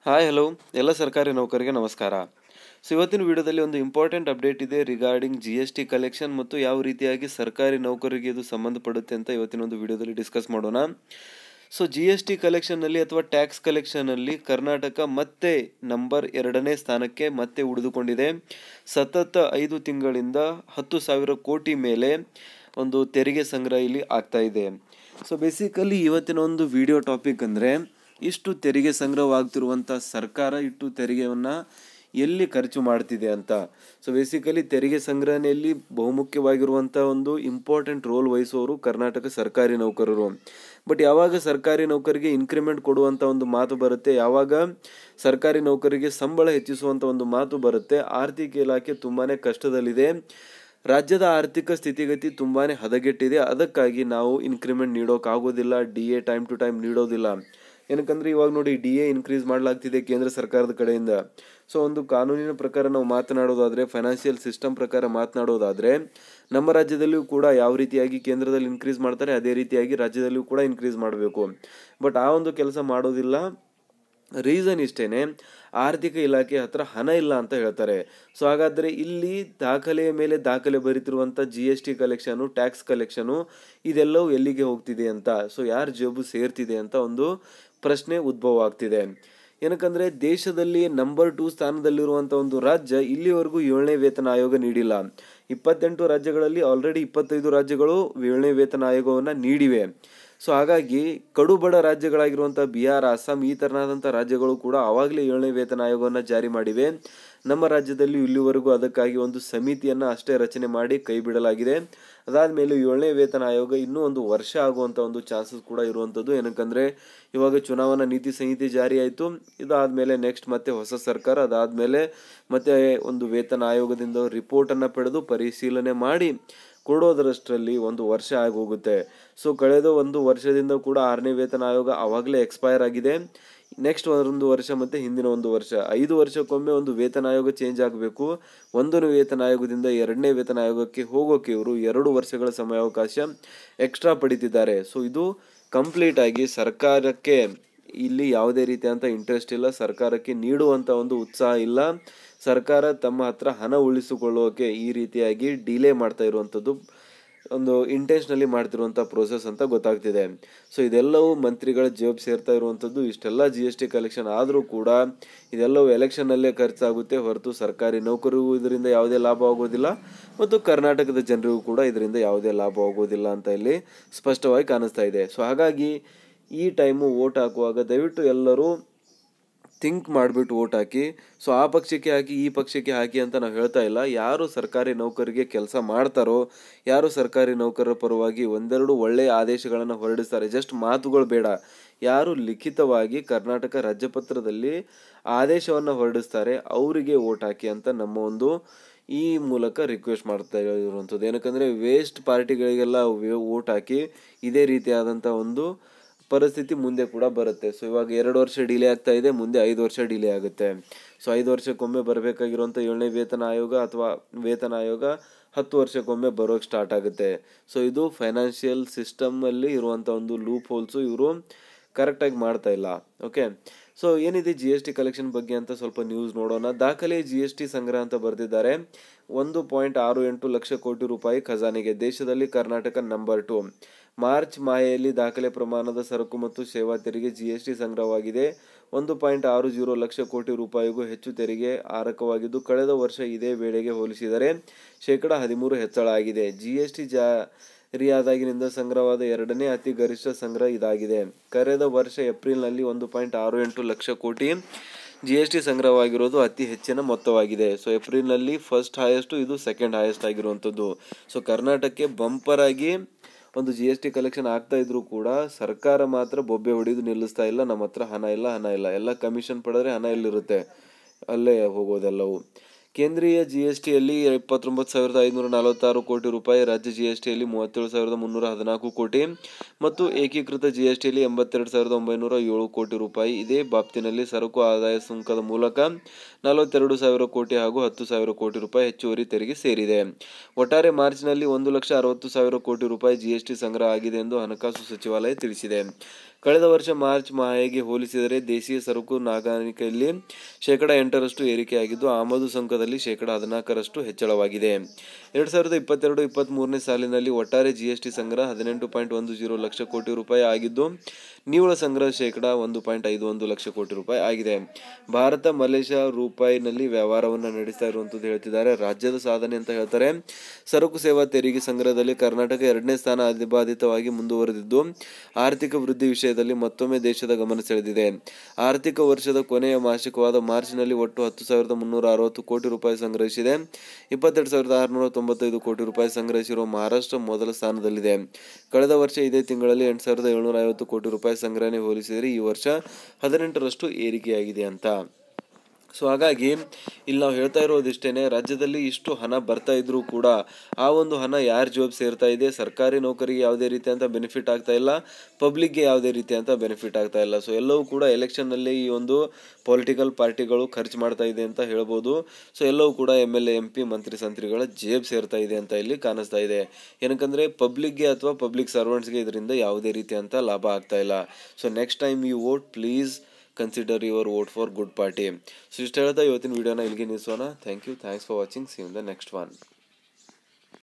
hi hello ಎಲ್ಲ ಸರ್ಕಾರಿ ನೌಕರಿಗೆ ನಮಸ್ಕಾರ ಸೊ ಇವತ್ತಿನ ವಿಡಿಯೋದಲ್ಲಿ ಒಂದು ಇಂಪಾರ್ಟೆಂಟ್ ಅಪ್ಡೇಟ್ ಇದೆ regarding G S T collection ಮತ್ತು ಯಾವ ರೀತಿಯಾಗಿ ಸರ್ಕಾರಿ ನೌಕರಿಗೆ ಇದು ಸಂಬಂಧಪಡುತ್ತೆ ಅಂತ ಇವತ್ತಿನ ಒಂದು ವಿಡಿಯೋದಲ್ಲಿ ಡಿಸ್ಕಸ್ ಮಾಡೋಣ ಸೊ ಜಿ ಎಸ್ ಟಿ ಕಲೆಕ್ಷನ್ನಲ್ಲಿ ಅಥವಾ ಟ್ಯಾಕ್ಸ್ ಕಲೆಕ್ಷನ್ನಲ್ಲಿ ಕರ್ನಾಟಕ ಮತ್ತೆ ನಂಬರ್ ಎರಡನೇ ಸ್ಥಾನಕ್ಕೆ ಮತ್ತೆ ಉಳಿದುಕೊಂಡಿದೆ ಸತತ ಐದು ತಿಂಗಳಿಂದ ಹತ್ತು ಸಾವಿರ ಕೋಟಿ ಮೇಲೆ ಒಂದು ತೆರಿಗೆ ಸಂಗ್ರಹ ಇಲ್ಲಿ ಆಗ್ತಾ ಇದೆ ಸೊ ಬೇಸಿಕಲಿ ಇವತ್ತಿನ ಒಂದು ವಿಡಿಯೋ ಟಾಪಿಕ್ ಅಂದರೆ ಇಷ್ಟು ತೆರಿಗೆ ಸಂಗ್ರಹವಾಗ್ತಿರುವಂಥ ಸರ್ಕಾರ ಇಟ್ಟು ತೆರಿಗೆಯನ್ನು ಎಲ್ಲಿ ಖರ್ಚು ಮಾಡ್ತಿದೆ ಅಂತ ಸೊ ಬೇಸಿಕಲಿ ತೆರಿಗೆ ಸಂಗ್ರಹಣೆಯಲ್ಲಿ ಬಹುಮುಖ್ಯವಾಗಿರುವಂಥ ಒಂದು ಇಂಪಾರ್ಟೆಂಟ್ ರೋಲ್ ವಹಿಸುವವರು ಕರ್ನಾಟಕ ಸರ್ಕಾರಿ ನೌಕರರು ಬಟ್ ಯಾವಾಗ ಸರ್ಕಾರಿ ನೌಕರಿಗೆ ಇನ್ಕ್ರಿಮೆಂಟ್ ಕೊಡುವಂಥ ಒಂದು ಮಾತು ಬರುತ್ತೆ ಯಾವಾಗ ಸರ್ಕಾರಿ ನೌಕರಿಗೆ ಸಂಬಳ ಹೆಚ್ಚಿಸುವಂಥ ಒಂದು ಮಾತು ಬರುತ್ತೆ ಆರ್ಥಿಕ ಇಲಾಖೆ ತುಂಬಾ ಕಷ್ಟದಲ್ಲಿದೆ ರಾಜ್ಯದ ಆರ್ಥಿಕ ಸ್ಥಿತಿಗತಿ ತುಂಬಾ ಹದಗೆಟ್ಟಿದೆ ಅದಕ್ಕಾಗಿ ನಾವು ಇನ್ಕ್ರಿಮೆಂಟ್ ನೀಡೋಕ್ಕಾಗೋದಿಲ್ಲ D A time to time ನೀಡೋದಿಲ್ಲ ಏನಕ್ಕಂದ್ರೆ ಇವಾಗ ನೋಡಿ ಡಿ ಎ ಇನ್ಕ್ರೀಸ್ ಮಾಡಲಾಗ್ತಿದೆ ಕೇಂದ್ರ ಸರ್ಕಾರದ ಕಡೆಯಿಂದ ಸೊ ಒಂದು ಕಾನೂನಿನ ಪ್ರಕಾರ ನಾವು ಮಾತನಾಡೋದಾದರೆ ಫೈನಾನ್ಷಿಯಲ್ ಸಿಸ್ಟಮ್ ಪ್ರಕಾರ ಮಾತನಾಡೋದಾದರೆ ನಮ್ಮ ರಾಜ್ಯದಲ್ಲಿಯೂ ಕೂಡ ಯಾವ ರೀತಿಯಾಗಿ ಕೇಂದ್ರದಲ್ಲಿ ಇನ್ಕ್ರೀಸ್ ಮಾಡ್ತಾರೆ ಅದೇ ರೀತಿಯಾಗಿ ರಾಜ್ಯದಲ್ಲಿಯೂ ಕೂಡ ಇನ್ಕ್ರೀಸ್ ಮಾಡಬೇಕು ಬಟ್ ಆ ಒಂದು ಕೆಲಸ ಮಾಡೋದಿಲ್ಲ ರೀಸನ್ ಇಷ್ಟೇನೆ ಆರ್ಥಿಕ ಇಲಾಖೆ ಹತ್ರ ಹಣ ಇಲ್ಲ ಅಂತ ಹೇಳ್ತಾರೆ ಸೊ ಹಾಗಾದರೆ ಇಲ್ಲಿ ದಾಖಲೆಯ ಮೇಲೆ ದಾಖಲೆ ಬರೀತಿರುವಂಥ G S T collection tax collection ಇದೆಲ್ಲವೂ ಎಲ್ಲಿಗೆ ಹೋಗ್ತಿದೆ ಅಂತ ಸೊ ಯಾರ ಜೇಬು ಸೇರ್ತಿದೆ ಅಂತ ಒಂದು ಪ್ರಶ್ನೆ ಉದ್ಭವ ಆಗ್ತಿದೆ ಏನಕ್ಕಂದ್ರೆ ದೇಶದಲ್ಲಿ ನಂಬರ್ ಟೂ ಸ್ಥಾನದಲ್ಲಿರುವಂಥ ಒಂದು ರಾಜ್ಯ ಇಲ್ಲಿವರೆಗೂ ಏಳನೇ ವೇತನ ಆಯೋಗ ನೀಡಿಲ್ಲ ಇಪ್ಪತ್ತೆಂಟು ರಾಜ್ಯಗಳಲ್ಲಿ ಆಲ್ರೆಡಿ ಇಪ್ಪತ್ತೈದು ರಾಜ್ಯಗಳು ಏಳನೇ ವೇತನ ಆಯೋಗವನ್ನು ನೀಡಿವೆ ಸೊ ಹಾಗಾಗಿ ಕಡುಬಡ ರಾಜ್ಯಗಳಾಗಿರುವಂಥ ಬಿಹಾರ್ ಅಸ್ಸಾಂ ಈ ಥರನಾದಂಥ ರಾಜ್ಯಗಳು ಕೂಡ ಆವಾಗಲೇ ಏಳನೇ ವೇತನ ಆಯೋಗವನ್ನು ಜಾರಿ ಮಾಡಿವೆ ನಮ್ಮ ರಾಜ್ಯದಲ್ಲಿ ಇಲ್ಲಿವರೆಗೂ ಅದಕ್ಕಾಗಿ ಒಂದು ಸಮಿತಿಯನ್ನು ಅಷ್ಟೇ ರಚನೆ ಮಾಡಿ ಕೈ ಬಿಡಲಾಗಿದೆ ಅದಾದಮೇಲೆ ಏಳನೇ ವೇತನ ಆಯೋಗ ಇನ್ನೂ ಒಂದು ವರ್ಷ ಆಗುವಂಥ ಒಂದು ಚಾನ್ಸಸ್ ಕೂಡ ಇರುವಂಥದ್ದು ಏನಕ್ಕಂದರೆ ಇವಾಗ ಚುನಾವಣಾ ನೀತಿ ಸಂಹಿತೆ ಜಾರಿ ಆಯಿತು ಇದಾದಮೇಲೆ ನೆಕ್ಸ್ಟ್ ಮತ್ತೆ ಹೊಸ ಸರ್ಕಾರ ಅದಾದಮೇಲೆ ಮತ್ತೆ ಒಂದು ವೇತನ ಆಯೋಗದಿಂದ ರಿಪೋರ್ಟನ್ನು ಪಡೆದು ಪರಿಶೀಲನೆ ಮಾಡಿ ಕೊಡೋದರಷ್ಟರಲ್ಲಿ ಒಂದು ವರ್ಷ ಆಗೋಗುತ್ತೆ ಸೊ ಕಳೆದ ಒಂದು ವರ್ಷದಿಂದ ಕೂಡ ಆರನೇ ವೇತನ ಆಯೋಗ ಆವಾಗಲೇ ಎಕ್ಸ್ಪೈರ್ ಆಗಿದೆ ನೆಕ್ಸ್ಟ್ ಒಂದು ವರ್ಷ ಮತ್ತು ಹಿಂದಿನ ಒಂದು ವರ್ಷ ಐದು ವರ್ಷಕ್ಕೊಮ್ಮೆ ಒಂದು ವೇತನ ಆಯೋಗ ಚೇಂಜ್ ಆಗಬೇಕು ಒಂದನೇ ವೇತನ ಆಯೋಗದಿಂದ ಎರಡನೇ ವೇತನ ಆಯೋಗಕ್ಕೆ ಹೋಗೋಕೆ ಇವರು ಎರಡು ವರ್ಷಗಳ ಸಮಯಾವಕಾಶ ಎಕ್ಸ್ಟ್ರಾ ಪಡಿತಿದ್ದಾರೆ ಸೊ ಇದು ಕಂಪ್ಲೀಟ್ ಆಗಿ ಸರ್ಕಾರಕ್ಕೆ ಇಲ್ಲಿ ಯಾವುದೇ ರೀತಿಯಾದಂಥ ಇಂಟ್ರೆಸ್ಟ್ ಇಲ್ಲ ಸರ್ಕಾರಕ್ಕೆ ನೀಡುವಂಥ ಒಂದು ಉತ್ಸಾಹ ಇಲ್ಲ ಸರ್ಕಾರ ತಮ್ಮ ಹತ್ರ ಹಣ ಉಳಿಸಿಕೊಳ್ಳೋಕೆ ಈ ರೀತಿಯಾಗಿ ಡಿಲೇ ಮಾಡ್ತಾ ಇರುವಂಥದ್ದು ಒಂದು ಇಂಟೆನ್ಷನಲಿ ಮಾಡ್ತಿರುವಂಥ ಪ್ರೋಸೆಸ್ ಅಂತ ಗೊತ್ತಾಗ್ತಿದೆ ಸೊ ಇದೆಲ್ಲವೂ ಮಂತ್ರಿಗಳ ಜೇಬ್ ಸೇರ್ತಾ ಇರುವಂಥದ್ದು ಇಷ್ಟೆಲ್ಲ ಜಿ ಎಸ್ ಟಿ ಕಲೆಕ್ಷನ್ ಆದರೂ ಕೂಡ ಇದೆಲ್ಲವೂ ಎಲೆಕ್ಷನ್ನಲ್ಲೇ ಖರ್ಚಾಗುತ್ತೆ ಹೊರತು ಸರ್ಕಾರಿ ನೌಕರಿಗೂ ಇದರಿಂದ ಯಾವುದೇ ಲಾಭ ಆಗೋದಿಲ್ಲ ಮತ್ತು ಕರ್ನಾಟಕದ ಜನರಿಗೂ ಕೂಡ ಇದರಿಂದ ಯಾವುದೇ ಲಾಭ ಆಗೋದಿಲ್ಲ ಅಂತ ಇಲ್ಲಿ ಸ್ಪಷ್ಟವಾಗಿ ಕಾಣಿಸ್ತಾ ಇದೆ ಸೊ ಹಾಗಾಗಿ ಈ ಟೈಮು ವೋಟ್ ಹಾಕುವಾಗ ದಯವಿಟ್ಟು ಎಲ್ಲರೂ ಥಿಂಕ್ ಮಾಡಿಬಿಟ್ಟು ವೋಟ್ ಹಾಕಿ ಸೊ ಆ ಪಕ್ಷಕ್ಕೆ ಹಾಕಿ ಈ ಪಕ್ಷಕ್ಕೆ ಹಾಕಿ ಅಂತ ನಾವು ಹೇಳ್ತಾ ಇಲ್ಲ ಯಾರು ಸರ್ಕಾರಿ ನೌಕರಿಗೆ ಕೆಲಸ ಮಾಡ್ತಾರೋ ಯಾರು ಸರ್ಕಾರಿ ನೌಕರರ ಪರವಾಗಿ ಒಂದೆರಡು ಒಳ್ಳೆಯ ಆದೇಶಗಳನ್ನು ಹೊರಡಿಸ್ತಾರೆ ಜಸ್ಟ್ ಮಾತುಗಳು ಬೇಡ ಯಾರು ಲಿಖಿತವಾಗಿ ಕರ್ನಾಟಕ ರಾಜ್ಯಪತ್ರದಲ್ಲಿ ಆದೇಶವನ್ನು ಹೊರಡಿಸ್ತಾರೆ ಅವರಿಗೆ ವೋಟ್ ಹಾಕಿ ಅಂತ ನಮ್ಮ ಒಂದು ಈ ಮೂಲಕ ರಿಕ್ವೆಸ್ಟ್ ಮಾಡ್ತಾ ಇರುವಂಥದ್ದು ಏನಕ್ಕಂದರೆ ವೇಸ್ಟ್ ಪಾರ್ಟಿಗಳಿಗೆಲ್ಲ ವೋಟ್ ಹಾಕಿ ಇದೇ ರೀತಿಯಾದಂಥ ಒಂದು ಪರಿಸ್ಥಿತಿ ಮುಂದೆ ಕೂಡ ಬರುತ್ತೆ ಸೊ ಇವಾಗ ಎರಡು ವರ್ಷ ಡಿಲೇ ಆಗ್ತಾ ಇದೆ ಮುಂದೆ ಐದು ವರ್ಷ ಡಿಲೇ ಆಗುತ್ತೆ ಸೊ ಐದು ವರ್ಷಕ್ಕೊಮ್ಮೆ ಬರಬೇಕಾಗಿರುವಂಥ ಏಳನೇ ವೇತನ ಆಯೋಗ ಅಥವಾ ವೇತನ ಆಯೋಗ ಹತ್ತು ವರ್ಷಕ್ಕೊಮ್ಮೆ ಬರೋಕ್ಕೆ ಸ್ಟಾರ್ಟ್ ಆಗುತ್ತೆ ಸೊ ಇದು ಫೈನಾನ್ಷಿಯಲ್ ಸಿಸ್ಟಮಲ್ಲಿ ಇರುವಂಥ ಒಂದು ಲೂಪ್ ಹೋಲ್ಸು ಇವರು ಕರೆಕ್ಟಾಗಿ ಮಾಡ್ತಾ ಇಲ್ಲ ಓಕೆ ಸೊ ಏನಿದೆ ಜಿ ಎಸ್ ಟಿ ಕಲೆಕ್ಷನ್ ಬಗ್ಗೆ ಅಂತ ಸ್ವಲ್ಪ ನ್ಯೂಸ್ ನೋಡೋಣ ದಾಖಲೆ ಜಿ ಎಸ್ ಟಿ ಸಂಗ್ರಹ ಅಂತ ಬರೆದಿದ್ದಾರೆ ಒಂದು ಪಾಯಿಂಟ್ ಆರು ಎಂಟು ಲಕ್ಷ ಕೋಟಿ ರೂಪಾಯಿ ಖಜಾನೆಗೆ ದೇಶದಲ್ಲಿ ಕರ್ನಾಟಕ ನಂಬರ್ ಟು ಮಾರ್ಚ್ ಮಾಹೆಯಲ್ಲಿ ದಾಖಲೆ ಪ್ರಮಾಣದ ಸರಕು ಮತ್ತು ಸೇವಾ ತೆರಿಗೆ ಜಿ ಎಸ್ ಟಿ ಸಂಗ್ರಹವಾಗಿದೆ ಒಂದು ಪಾಯಿಂಟ್ ಆರು ಜೀರೋ ಲಕ್ಷ ಕೋಟಿ ರೂಪಾಯಿಗೂ ಹೆಚ್ಚು ತೆರಿಗೆ ಆರಕವಾಗಿದ್ದು ಕಳೆದ ವರ್ಷ ಇದೇ ವೇಳೆಗೆ ಹೋಲಿಸಿದರೆ ಶೇಕಡ ಹದಿಮೂರು ಹೆಚ್ಚಳ ಆಗಿದೆ ಜಿ ಎಸ್ ಟಿ ಜಾರಿಯಾದಾಗಿನಿಂದ ಸಂಗ್ರಹವಾದ ಎರಡನೇ ಅತಿ ಗರಿಷ್ಠ ಸಂಗ್ರಹ ಇದಾಗಿದೆ ಕಳೆದ ವರ್ಷ ಏಪ್ರಿಲ್ನಲ್ಲಿ ಒಂದು ಪಾಯಿಂಟ್ ಆರು ಎಂಟು ಲಕ್ಷ ಕೋಟಿ ಜಿ ಎಸ್ ಟಿ ಸಂಗ್ರಹವಾಗಿರೋದು ಅತಿ ಹೆಚ್ಚಿನ ಮೊತ್ತವಾಗಿದೆ ಸೊ ಏಪ್ರಿಲ್ನಲ್ಲಿ ಫಸ್ಟ್ ಹೈಯೆಸ್ಟು ಇದು ಸೆಕೆಂಡ್ ಹೈಯೆಸ್ಟ್ ಆಗಿರುವಂಥದ್ದು ಸೊ ಕರ್ನಾಟಕಕ್ಕೆ ಬಂಪರ್ ಆಗಿ ಒಂದು ಜಿ ಎಸ್ ಟಿ ಕಲೆಕ್ಷನ್ ಆಗ್ತಾ ಇದ್ರೂ ಕೂಡ ಸರ್ಕಾರ ಮಾತ್ರ ಬೊಬ್ಬೆ ಹೊಡೆದು ನಿಲ್ಲಿಸ್ತಾ ಇಲ್ಲ ನಮ್ಮ ಹತ್ರ ಹಣ ಇಲ್ಲ ಹಣ ಇಲ್ಲ ಎಲ್ಲ ಕಮಿಷನ್ ಪಡೆದ್ರೆ ಹಣ ಎಲ್ಲಿರುತ್ತೆ ಅಲ್ಲೇ ಹೋಗೋದೆಲ್ಲವು ಕೇಂದ್ರೀಯ ಜಿ ಎಸ್ ಟಿಯಲ್ಲಿ ಇಪ್ಪತ್ತೊಂಬತ್ತು ಸಾವಿರದ ಐನೂರ ನಲವತ್ತಾರು ಕೋಟಿ ರೂಪಾಯಿ ರಾಜ್ಯ ಜಿ ಎಸ್ ಟಿಯಲ್ಲಿ ಮೂವತ್ತೇಳು ಸಾವಿರದ ಮುನ್ನೂರ ಹದಿನಾಲ್ಕು ಕೋಟಿ ಮತ್ತು ಏಕೀಕೃತ ಜಿ ಎಸ್ ಟಿಯಲ್ಲಿ ಎಂಬತ್ತೆರಡು ಸಾವಿರದ ಒಂಬೈನೂರ ಏಳು ಕೋಟಿ ರೂಪಾಯಿ ಇದೇ ಬಾಬ್ತಿನಲ್ಲಿ ಸರಕು ಆದಾಯ ಸುಂಕದ ಮೂಲಕ ನಲವತ್ತೆರಡು ಸಾವಿರ ಕೋಟಿ ಹಾಗೂ ಹತ್ತು ಸಾವಿರ ಕೋಟಿ ರೂಪಾಯಿ ಹೆಚ್ಚುವರಿ ತೆರಿಗೆ ಸೇರಿದೆ ಒಟ್ಟಾರೆ ಮಾರ್ಚ್ನಲ್ಲಿ ಒಂದು ಲಕ್ಷ ಅರವತ್ತು ಸಾವಿರ ಕೋಟಿ ರೂಪಾಯಿ ಜಿ ಎಸ್ ಟಿ ಸಂಗ್ರಹ ಆಗಿದೆ ಎಂದು ಹಣಕಾಸು ಸಚಿವಾಲಯ ತಿಳಿಸಿದೆ ಕಳೆದ ವರ್ಷ ಮಾರ್ಚ್ ಮಾಹೆಗೆ ಹೋಲಿಸಿದರೆ ದೇಶೀಯ ಸರಕು ಸಾಗಾಣಿಕೆಯಲ್ಲಿ ಶೇಕಡ ಎಂಟರಷ್ಟು ಏರಿಕೆಯಾಗಿದ್ದು ಆಮದು ಸುಂಕದಲ್ಲಿ ಶೇಕಡ ಹದಿನಾಲ್ಕರಷ್ಟು ಹೆಚ್ಚಳವಾಗಿದೆ ಎರಡು ಸಾವಿರದ ಇಪ್ಪತ್ತೆರಡು ಇಪ್ಪತ್ತ್ಮೂರನೇ ಸಾಲಿನಲ್ಲಿ ಒಟ್ಟಾರೆ ಜಿಎಸ್ಟಿ ಸಂಗ್ರಹ ಹದಿನೆಂಟು ಪಾಯಿಂಟ್ ಒಂದು ಜೀರೋ ಲಕ್ಷ ಕೋಟಿ ರೂಪಾಯಿ ಆಗಿದ್ದು ನಿವ್ವಳ ಸಂಗ್ರಹ ಶೇಕಡ ಒಂದು ಪಾಯಿಂಟ್ ಐದು ಒಂದು ಲಕ್ಷ ಕೋಟಿ ರೂಪಾಯಿ ಆಗಿದೆ ಭಾರತ ಮಲೇಷ್ಯಾ ರೂಪಾಯಿನಲ್ಲಿ ವ್ಯವಹಾರವನ್ನು ನಡೆಸ್ತಾ ಇರುವಂಥದ್ದು ಹೇಳ್ತಿದ್ದಾರೆ ರಾಜ್ಯದ ಸಾಧನೆ ಅಂತ ಹೇಳ್ತಾರೆ ಸರಕು ಸೇವಾ ತೆರಿಗೆ ಸಂಗ್ರಹದಲ್ಲಿ ಕರ್ನಾಟಕ ಎರಡನೇ ಸ್ಥಾನ ಅಧಿಬಾಧಿತವಾಗಿ ಮುಂದುವರೆದಿದ್ದು ಆರ್ಥಿಕ ವೃದ್ಧಿ ವಿಷಯದಲ್ಲಿ ಮತ್ತೊಮ್ಮೆ ದೇಶದ ಗಮನ ಸೆಳೆದಿದೆ ಆರ್ಥಿಕ ವರ್ಷದ ಕೊನೆಯ ಮಾಸಿಕವಾದ ಮಾರ್ಚ್ನಲ್ಲಿ ಒಟ್ಟು ಹತ್ತು ಸಾವಿರದ ಮುನ್ನೂರ ಅರವತ್ತು ಕೋಟಿ ರೂಪಾಯಿ ಸಂಗ್ರಹಿಸಿದೆ ಇಪ್ಪತ್ತೆರಡು ಸಾವಿರದ ಆರುನೂರ ತೊಂಬತ್ತೈದು ಕೋಟಿ ರೂಪಾಯಿ ಸಂಗ್ರಹಿಸಿರುವ ಮಹಾರಾಷ್ಟ್ರ ಮೊದಲ ಸ್ಥಾನದಲ್ಲಿದೆ ಕಳೆದ ವರ್ಷ ಇದೇ ತಿಂಗಳಲ್ಲಿ ಎಂಟು ಸಾವಿರದ ಏಳ್ನೂರ ಐವತ್ತು ಕೋಟಿ ರೂಪಾಯಿ ಸಂಗ್ರಹಣೆ ಹೋಲಿಸಿದರೆ ಈ ವರ್ಷ ಹದಿನೆಂಟರಷ್ಟು ಏರಿಕೆಯಾಗಿದೆ ಅಂತ ಸೊ ಹಾಗಾಗಿ ಇಲ್ಲಿ ನಾವು ಹೇಳ್ತಾ ಇರೋದಿಷ್ಟೇನೆ ರಾಜ್ಯದಲ್ಲಿ ಇಷ್ಟು ಹಣ ಬರ್ತಾ ಇದ್ರೂ ಕೂಡ ಆ ಒಂದು ಹಣ ಯಾರ ಜಾಬ್ ಸೇರ್ತಾ ಇದೆ ಸರ್ಕಾರಿ ನೌಕರಿಗೆ ಯಾವುದೇ ರೀತಿಯಂತ ಬೆನಿಫಿಟ್ ಆಗ್ತಾ ಇಲ್ಲ ಪಬ್ಲಿಕ್ಗೆ ಯಾವುದೇ ರೀತಿಯಂತ ಬೆನಿಫಿಟ್ ಆಗ್ತಾ ಇಲ್ಲ ಸೊ ಎಲ್ಲವೂ ಕೂಡ ಎಲೆಕ್ಷನ್ನಲ್ಲಿ ಈ ಒಂದು ಪೊಲಿಟಿಕಲ್ ಪಾರ್ಟಿಗಳು ಖರ್ಚು ಮಾಡ್ತಾ ಇದೆ ಅಂತ ಹೇಳ್ಬೋದು ಸೊ ಎಲ್ಲವೂ ಕೂಡ M L A M P ಮಂತ್ರಿ ಸಂತ್ರಿಗಳ ಜೇಬ್ ಸೇರ್ತಾ ಇದೆ ಅಂತ ಇಲ್ಲಿ ಕಾಣಿಸ್ತಾ ಇದೆ ಏನಕ್ಕಂದ್ರೆ ಪಬ್ಲಿಕ್ಗೆ ಅಥವಾ ಪಬ್ಲಿಕ್ ಸರ್ವೆಂಟ್ಸ್ಗೆ ಇದರಿಂದ ಯಾವುದೇ ರೀತಿಯಂತ ಲಾಭ ಆಗ್ತಾ ಇಲ್ಲ so next time you vote please consider your vote for good party so ಇಷ್ಟು ಹೇಳ್ತಾ ಇವತ್ತಿನ ವಿಡಿಯೋನ ಇಲ್ಲಿಗೆ ನಿಲ್ಲಿಸೋಣ thank you thanks for watching see in the next one